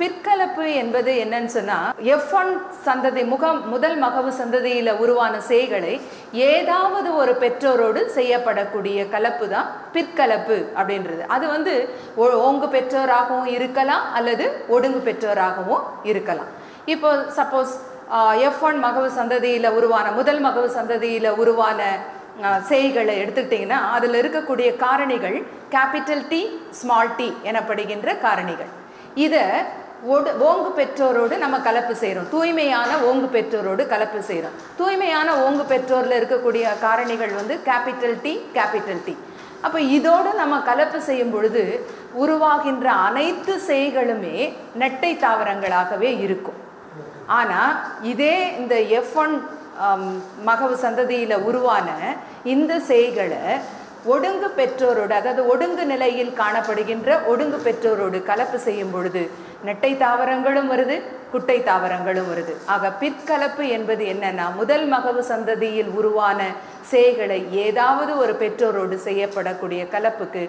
பிற்கலப்பு என்பது என்னன்னு சொன்னா எஃப் ஒன் சந்ததி முகம் முதல் மகவு சந்ததியில உருவான சேய்களை ஏதாவது ஒரு பெற்றோரோடு செய்யப்படக்கூடிய கலப்பு தான் பிற்கலப்பு அப்படின்றது அது வந்து ஒ- ஓங்கு பெற்றோராகவும் இருக்கலாம் அல்லது ஒடுங்கு பெற்றோராகவும் இருக்கலாம் இப்போ சப்போஸ் எஃப் ஒன் மகவு சந்ததியில உருவான முதல் மகவு சந்ததியில உருவான அஹ், சேய்களை எடுத்துக்கிட்டிங்கன்னா அதில் இருக்கக்கூடிய காரணிகள் கேபிட்டல் டி ஸ்மால் டி எனப்படுகின்ற காரணிகள் இதை ஒடு ஓங்கு பெற்றோரோடு நம்ம கலப்பு செய்கிறோம் தூய்மையான ஓங்கு பெற்றோரோடு கலப்பு செய்கிறோம் தூய்மையான ஓங்கு பெற்றோரில் இருக்கக்கூடிய காரணிகள் வந்து கேபிட்டல் டி கேபிட்டல் டி அப்போ இதோடு நம்ம கலப்பு செய்யும் பொழுது உருவாகின்ற அனைத்து சேய்களுமே நெட்டை தாவரங்களாகவே இருக்கும் ஆனால் இதே இந்த எஃப் ஒன் மகவு சந்ததியில் உருவான இந்த சேய்களை ஒடுங்கு பெற்றோரோடு அதாவது ஒடுங்கு நிலையில் காணப்படுகின்ற ஒடுங்கு பெற்றோரோடு கலப்பு செய்யும் பொழுது நெட்டை தாவரங்களும் வருது குட்டை தாவரங்களும் வருது ஆக பிற்கலப்பு என்பது என்னன்னா முதல் மகவு சந்ததியில் உருவான சேய்களை ஏதாவது ஒரு பெற்றோரோடு செய்யப்படக்கூடிய கலப்புக்கு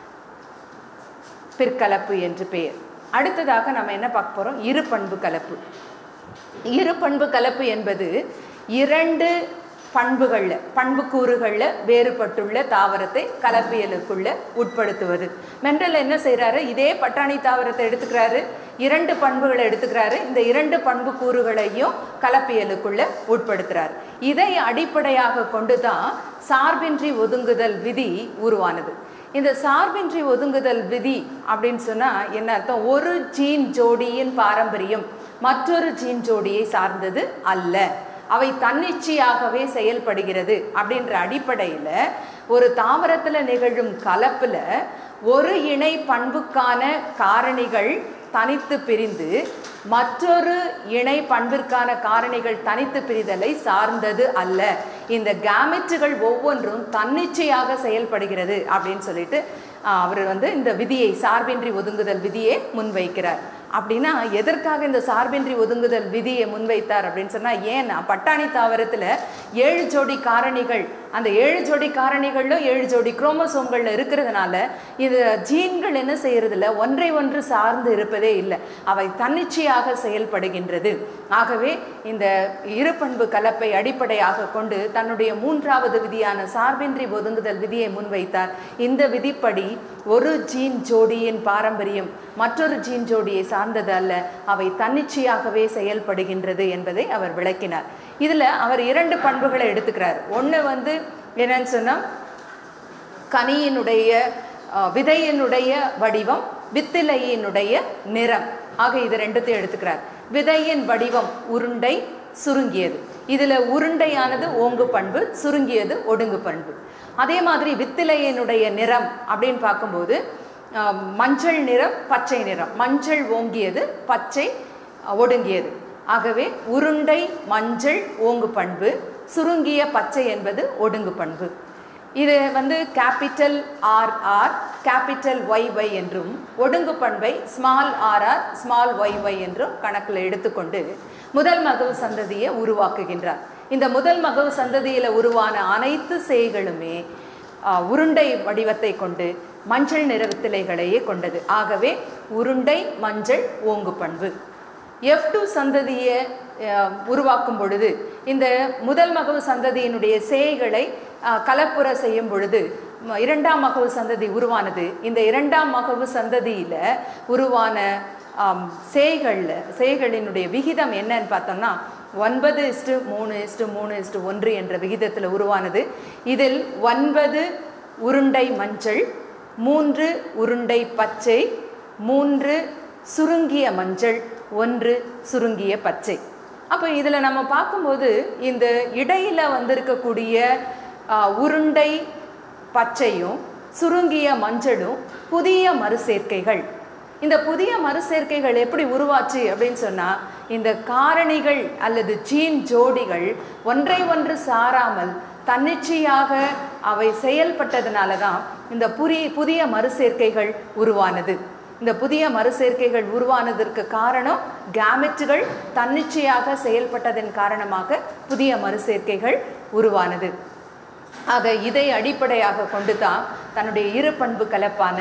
பிற்கலப்பு என்று பெயர் அடுத்ததாக நம்ம என்ன பார்க்க போறோம் இரு பண்பு கலப்பு இரு பண்பு கலப்பு என்பது இரண்டு பண்புகள்ல பண்புக்கூறுகள்ல வேறுபட்டுள்ள தாவரத்தை கலப்பியலுக்குள்ள உட்படுத்துவது மெண்டல் என்ன செய்றாரு இதே பட்டாணி தாவரத்தை எடுத்துக்கிறாரு இரண்டு பண்புகளை எடுத்துக்கிறாரு இந்த இரண்டு பண்பு கூறுகளையும் கலப்பியலுக்குள்ள உட்படுத்துறாரு இதை அடிப்படையாக கொண்டு தான் சார்பின்றி ஒதுங்குதல் விதி உருவானது இந்த சார்பின்றி ஒதுங்குதல் விதி அப்படின்னு சொன்னா என்ன அர்த்தம் ஒரு ஜீன் ஜோடியின் பாரம்பரியம் மற்றொரு ஜீன் ஜோடியை சார்ந்தது அல்ல அவை தன்னிச்சையாகவே செயல்படுகிறது அப்படின்ற அடிப்படையில் ஒரு தாவரத்துல நிகழும் கலப்புல ஒரு இணை பண்புக்கான காரணிகள் தனித்து பிரிந்து மற்றொரு இணை பண்பிற்கான காரணிகள் தனித்து பிரிதலை சார்ந்தது அல்ல இந்த கேமெட்டுகள் ஒவ்வொன்றும் தன்னிச்சையாக செயல்படுகிறது அப்படின்னு சொல்லிட்டு ஆஹ், அவர் வந்து இந்த விதியை சார்பின்றி ஒதுங்குதல் விதியை முன்வைக்கிறார் அப்படின்னா எதற்காக இந்த சார்பின்றி ஒதுங்குதல் விதியை முன்வைத்தார் அப்படின்னு சொன்னா ஏன்னா பட்டாணி தாவரத்துல ஏழு ஜோடி காரணிகள் அந்த ஏழு ஜோடி காரணிகளிலும் ஏழு ஜோடி குரோமோசோம்கள்ல இருக்கிறதுனால இது ஜீன்கள் என்ன செய்யறதில்ல ஒன்றை ஒன்று சார்ந்து இருப்பதே இல்லை அவை தன்னிச்சையாக செயல்படுகின்றது ஆகவே இந்த இரு பண்பு கலப்பை அடிப்படையாக கொண்டு தன்னுடைய மூன்றாவது விதியான சார்பின்றி ஒதுங்குதல் விதியை முன்வைத்தார் இந்த விதிப்படி ஒரு ஜீன் ஜோடியின் பாரம்பரியம் மற்றொரு ஜீன் ஜோடியை சார்ந்தது அல்ல அவை தன்னிச்சையாகவே செயல்படுகின்றது என்பதை அவர் விளக்கினார் இதுல அவர் இரண்டு பண்புகளை எடுத்துக்கிறார் ஒண்ணு வந்து என்னன்னு சொன்னா கனியினுடைய அஹ், விதையினுடைய வடிவம் வித்திலையினுடைய நிறம் ஆக இது ரெண்டுத்தையும் எடுத்துக்கிறார் விதையின் வடிவம் உருண்டை சுருங்கியது இதுல உருண்டையானது ஓங்கு பண்பு சுருங்கியது ஒடுங்கு பண்பு அதே மாதிரி வித்திலையினுடைய நிறம் அப்படின்னு பார்க்கும்போது அஹ், மஞ்சள் நிறம் பச்சை நிறம் மஞ்சள் ஓங்கியது பச்சை அஹ், ஒடுங்கியது ஆகவே உருண்டை மஞ்சள் ஓங்கு பண்பு சுருங்கிய பச்சை என்பது ஒடுங்கு பண்பு இது வந்து capital R R capital Y Y என்றும் ஒடுங்கு பண்பை small R R small Y Y என்றும் கணக்கில் எடுத்துக்கொண்டு முதல் மகவு சந்ததியை உருவாக்குகின்றார் இந்த முதல் மகவு சந்ததியில் உருவான அனைத்து சேய்களுமே ஆ, உருண்டை வடிவத்தை கொண்டு மஞ்சள் நிறத்திலைகளையே கொண்டது ஆகவே உருண்டை மஞ்சள் ஓங்கு பண்பு எஃப் டூ சந்ததியை அஹ், உருவாக்கும் பொழுது இந்த முதல் மகவு சந்ததியினுடைய சேய்களை அஹ், கலப்புற செய்யும் பொழுது ம- இரண்டாம் மகவு சந்ததி உருவானது இந்த இரண்டாம் மகவு சந்ததியில உருவான ஆம், சேய்கள்ல சேய்களினுடைய விகிதம் என்னன்னு பார்த்தோம்னா ஒன்பது இஸ்டு மூணு இஸ்டு மூணு இஸ்டு ஒன்று என்ற விகிதத்தில் உருவானது இதில் ஒன்பது உருண்டை மஞ்சள் மூன்று உருண்டை பச்சை மூன்று சுருங்கிய மஞ்சள் ஒன்று சுருங்கிய பச்சை அப்போ இதில் நம்ம பார்க்கும்போது இந்த இடையில வந்திருக்கக்கூடிய ஆ, உருண்டை பச்சையும் சுருங்கிய மஞ்சளும் புதிய மறுசேர்க்கைகள் இந்த புதிய மறுசேர்க்கைகள் எப்படி உருவாச்சு அப்படின்னு சொன்னா இந்த காரணிகள் அல்லது ஜீன் ஜோடிகள் ஒன்றை ஒன்று சாராமல் தன்னிச்சையாக அவை செயல்பட்டதுனால தான் இந்த புதிய புதிய மறுசேர்க்கைகள் உருவானது இந்த புதிய மறுசேர்க்கைகள் உருவானதற்கு காரணம் கேமெட்டுகள் தன்னிச்சையாக செயல்பட்டதன் காரணமாக புதிய மறுசேர்க்கைகள் உருவானது ஆக இதை அடிப்படையாக கொண்டு தான் தன்னுடைய இரு பண்பு கலப்பான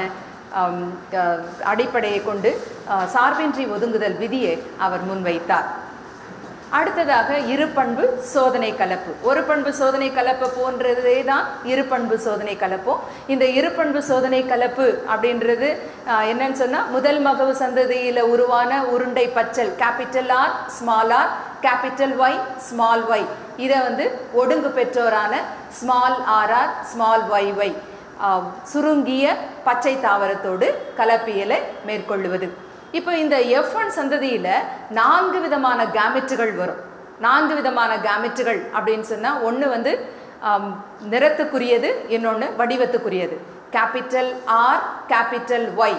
ஆம், அஹ், அடிப்படையை கொண்டு அஹ், சார்பின்றி ஒதுங்குதல் விதியை அவர் முன்வைத்தார் அடுத்ததாக இரு பண்பு சோதனை கலப்பு ஒரு பண்பு சோதனை கலப்பு போன்றதே தான் இரு பண்பு சோதனை கலப்பும் இந்த இரு பண்பு சோதனை கலப்பு அப்படின்றது ஆஹ், என்னன்னு சொன்னா முதல் மகவு சந்ததியில உருவான உருண்டை பச்சல் capital R small R capital Y small Y இதை வந்து ஒடுங்கு பெற்றோரான small R R small Y Y சுருங்கிய பச்சை தாவரத்தோடு கலப்பியலை மேற்கொள்ளுவது இப்போ இந்த எஃப் ஒன் சந்ததியில் நான்கு விதமான கேமெட்டுகள் வரும் நான்கு விதமான கேமெட்டுகள் அப்படின்னு சொன்னால் ஒன்று வந்து ஆம், நிறத்துக்குரியது இன்னொன்று வடிவத்துக்குரியது கேபிட்டல் ஆர் கேபிட்டல் ஒய்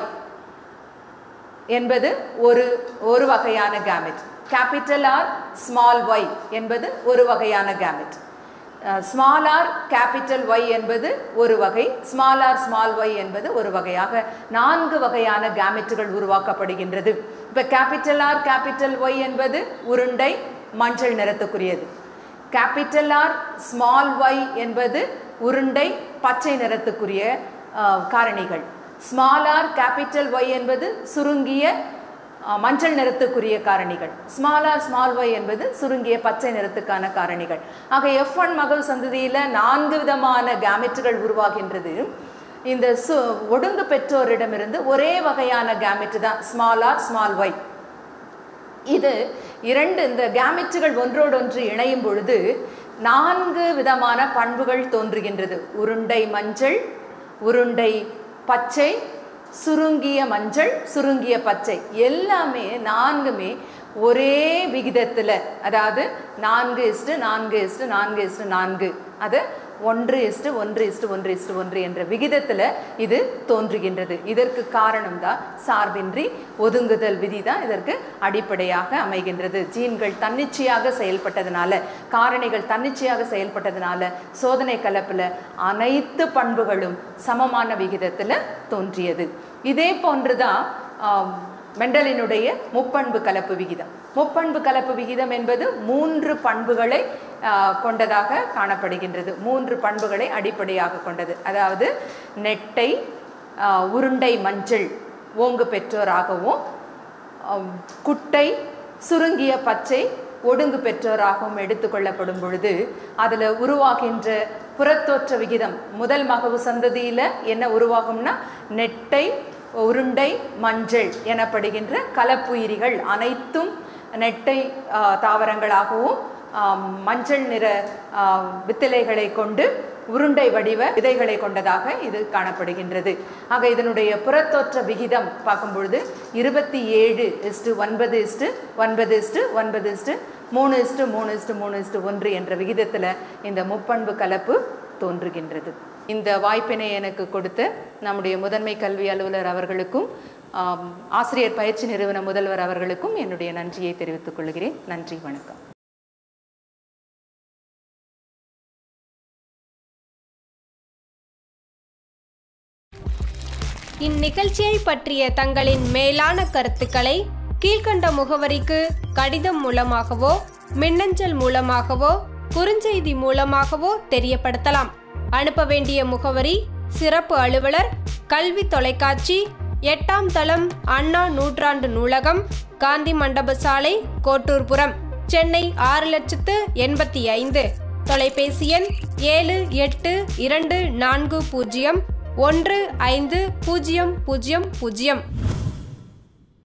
என்பது ஒரு ஒரு வகையான gamete capital R small Y என்பது ஒரு வகையான gamete small R capital Y என்பது ஒரு வகை ஸ்மால் ஆர் ஸ்மால் ஒய் என்பது ஒரு வகையாக நான்கு வகையான கேமெட்டுகள் உருவாக்கப்படுகின்றது இப்போ கேபிட்டல் ஆர் கேபிட்டல் ஒய் என்பது உருண்டை மஞ்சள் நிறத்துக்குரியது கேபிட்டல் ஆர் ஸ்மால் ஒய் என்பது உருண்டை பச்சை நிறத்துக்குரிய அஹ், காரணிகள் ஸ்மால் ஆர் கேபிட்டல் ஒய் என்பது சுருங்கிய அஹ், மஞ்சள் நிறத்துக்குரிய காரணிகள் ஸ்மால் ஆர் ஸ்மால் ஒய் என்பது சுருங்கிய பச்சை நிறத்துக்கான காரணிகள் ஆக எஃப் ஒன் மகள் சந்ததியில் நான்கு விதமான கேமெட்டுகள் உருவாகின்றது இந்த சு ஒடுங்கு பெற்றோரிடமிருந்து ஒரே வகையான கேமெட்டு தான் ஸ்மால் ஆர் ஸ்மால் ஒய் இது இரண்டு இந்த கேமெட்டுகள் ஒன்றோடொன்று இணையும் பொழுது நான்கு விதமான பண்புகள் தோன்றுகின்றது உருண்டை மஞ்சள் உருண்டை பச்சை சுருங்கிய மஞ்சள் சுருங்கிய பச்சை எல்லாமே நான்குமே ஒரே விகிதத்தில் அதாவது நான்கு இஸ்டு நான்கு இஸ்டு நான்கு இஸ்டு நான்கு அது ஒன்று இஸ்டு ஒன்று இஸ்டு ஒன்று இஸ்டு ஒன்று என்ற விகிதத்தில் இது தோன்றுகின்றது இதற்கு காரணம் தான் சார்பின்றி ஒதுங்குதல் விதி தான் இதற்கு அடிப்படையாக அமைகின்றது ஜீன்கள் தன்னிச்சையாக செயல்பட்டதுனால காரணிகள் தன்னிச்சையாக செயல்பட்டதுனால சோதனை கலப்பில் அனைத்து பண்புகளும் சமமான விகிதத்தில் தோன்றியது இதே போன்று தான் மெண்டலினுடைய முப்பண்பு கலப்பு விகிதம் முப்பண்பு கலப்பு விகிதம் என்பது மூன்று பண்புகளை ஆஹ், கொண்டதாக காணப்படுகின்றது மூன்று பண்புகளை அடிப்படையாக கொண்டது அதாவது நெட்டை ஆஹ், உருண்டை மஞ்சள் ஓங்கு பெற்றோராகவும் ஆம், குட்டை சுருங்கிய பச்சை ஒடுங்கு பெற்றோராகவும் எடுத்துக்கொள்ளப்படும் பொழுது அதில் உருவாகின்ற புறத்தோற்ற விகிதம் முதல் மகவு சந்ததியில் என்ன உருவாகும்னா நெட்டை உருண்டை மஞ்சள் எனப்படுகின்ற கலப்புயிரிகள் அனைத்தும் நெட்டை ஆ, தாவரங்களாகவும் ஆம், மஞ்சள் நிற ஆ, வித்திலைகளை கொண்டு உருண்டை வடிவ விதைகளை கொண்டதாக இது காணப்படுகின்றது ஆக இதனுடைய புறத்தோற்ற விகிதம் பார்க்கும் பொழுது இருபத்தி ஏழு இஸ்டு ஒன்பது இஸ்டு ஒன்பது இஸ்டு ஒன்பது இஸ்டு மூணு இஸ்டு மூணு இஸ்டு மூணு இஸ்டு ஒன்று என்ற விகிதத்தில் இந்த முப்பண்பு கலப்பு தோன்றுகின்றது இந்த வாய்ப்பினை எனக்கு கொடுத்த நம்முடைய முதன்மை கல்வி அலுவலர் அவர்களுக்கும் ஆம், ஆசிரியர் பயிற்சி நிறுவன முதல்வர் அவர்களுக்கும் என்னுடைய நன்றியை தெரிவித்துக் கொள்கிறேன் நன்றி வணக்கம் இந்நிகழ்ச்சியை பற்றிய தங்களின் மேலான கருத்துக்களை கீழ்க்கண்ட முகவரிக்கு கடிதம் மூலமாகவோ மின்னஞ்சல் மூலமாகவோ குறுஞ்செய்தி மூலமாகவோ தெரியப்படுத்தலாம் அனுப்ப வேண்டிய முகவரி சிறப்பு அலுவலர் கல்வி தொலைக்காட்சி எட்டாம் தளம் அண்ணா நூற்றாண்டு நூலகம் காந்தி மண்டப சாலை கோட்டூர்புரம் சென்னை ஆறு லட்சத்து எண்பத்தி ஐந்து தொலைபேசி எண் ஏழு எட்டு இரண்டு நான்கு பூஜ்ஜியம் ஒன்று ஐந்து பூஜ்ஜியம் பூஜ்ஜியம் பூஜ்ஜியம்